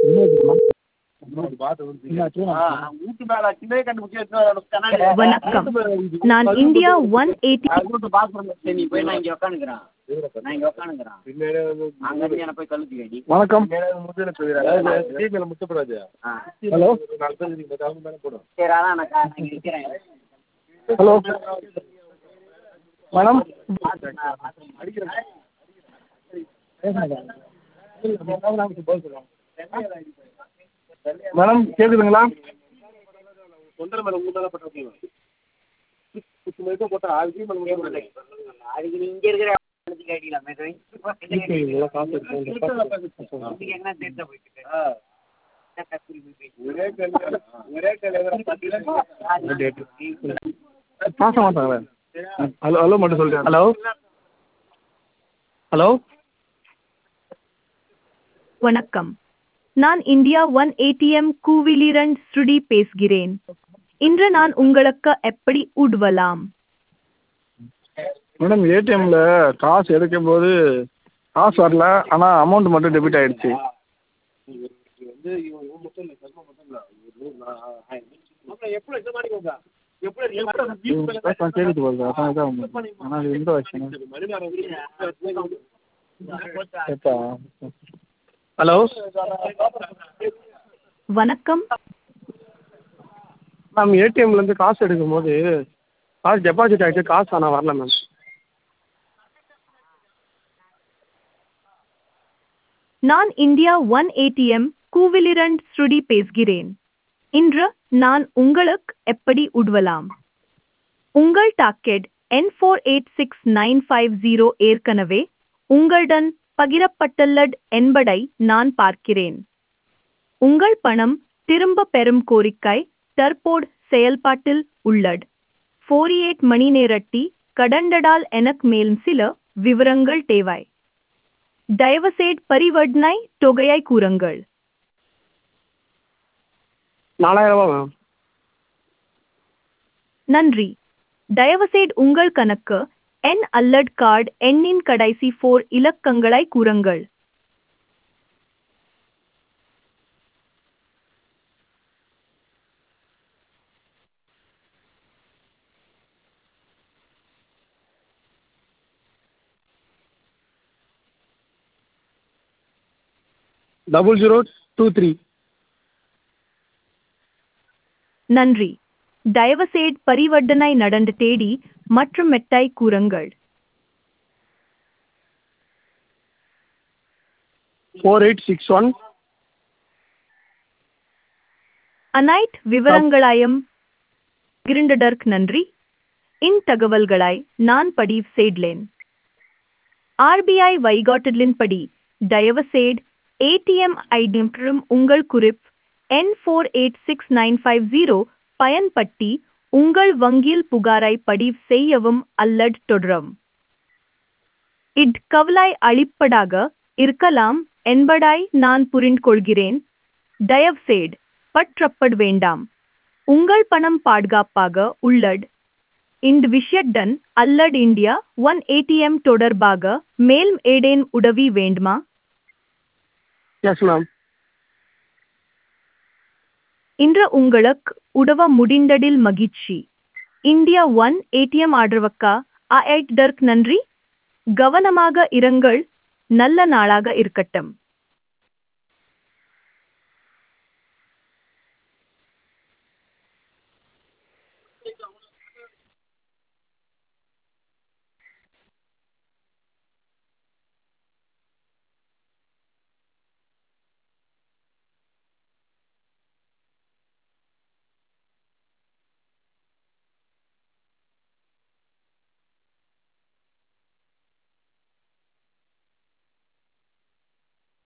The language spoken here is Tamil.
வணக்கம் நான் இந்தியா ஒன் எயிட்டி வணக்கம் ஹலோ ஹலோ மேடம் மேடம் கேட்குதுங்களா பேச மாட்டாங்களே ஹலோ ஹலோ மட்டும் சொல்லிட்டேன் ஹலோ ஹலோ வணக்கம் நான் இந்தியா ஒன் ஏடிஎம் கூவிலிரன் ஸ்ருடி பேசுகிறேன் இன்று நான் உங்களுக்கு எப்படி உதவலாம் மேடம் ஏடிஎம்மில் காசு எடுக்கும்போது காசு வரல ஆனால் அமௌண்ட் மட்டும் டெபிட் ஆகிடுச்சி பேசலாம் கேட்குது போகுது அதான் இதான் ஆனால் அது எந்த விஷயம் கேட்டா ஹலோ வணக்கம் மேம் ஏடிஎம்லேருந்து காசு எடுக்கும்போது காசு டெபாசிட் ஆகிடுச்சு காசு ஆனால் வரல மேம் நான் இந்தியா ஒன் ஏடிஎம் கூவிலிரன் ஸ்ருடி பேசுகிறேன் இன்று நான் உங்களுக்கு எப்படி உதவலாம் உங்கள் docket N four eight six nine five zero ஏற்கனவே உங்களுடன் பகிரப்பட்டுள்ளது என்பதை நான் பார்க்கிறேன் உங்கள் பணம் திரும்ப பெறும் கோரிக்கை தற்போது செயல்பாட்டில் உள்ளது ஃபோர்டி எயிட் மணி நேரட்டி கடந்தடால் எனக்கு மேலும் சில விவரங்கள் தேவை தயவுசெய்து பரிவர்த்தனை தொகையை கூறுங்கள் நாலாயிரம் ரூபா மேம் நன்றி தயவுசெய்து உங்கள் கணக்கு என் அல்லட் கார்டு எண்ணின் கடைசி ஃபோர் இலக்கங்களை கூறுங்கள் டபுள் ஜீரோ டூ த்ரீ நன்றி தயவுசெய்து பரிவர்த்தனை நடந்து தேடி மற்றும் மெட்டை கூறுங்கள் ஃபோர் எயிட் சிக்ஸ் ஒன் அனைத்து விவரங்களையும் பகிர்ந்ததற்கு நன்றி இத்தகவல்களை நான் பதிவு செய்தேன் ஆர்பிஐ வழிகாட்டுதலின்படி தயவுசெய்து ஏடிஎம் ஐடி மற்றும் உங்கள் குறிப் N four eight six nine five zero பயன்படுத்தி உங்கள் வங்கியில் புகாரை பதிவு செய்யவும் அல்லது தொடரும் இட் கவலை அளிப்பதாக இருக்கலாம் என்பதை நான் புரிந்து கொள்கிறேன் தயவுசெய்து பற்றப்பட வேண்டாம் உங்கள் பணம் பாதுகாப்பாக உள்ளது இந்த விஷயத்துடன் அல்லது இந்தியா ஒன் ஏடிஎம் தொடர்பாக மேலும் ஏதேன் உதவி வேண்டுமா எஸ் மேம் இன்று உங்களுக்கு உதவ முடிந்ததில் மகிழ்ச்சி இந்தியா ஒன் ஏடிஎம் ஆதரவுக்கா ஆயிட்டதற்கு நன்றி கவனமாக இருங்கள் நல்ல நாளாக இருக்கட்டும்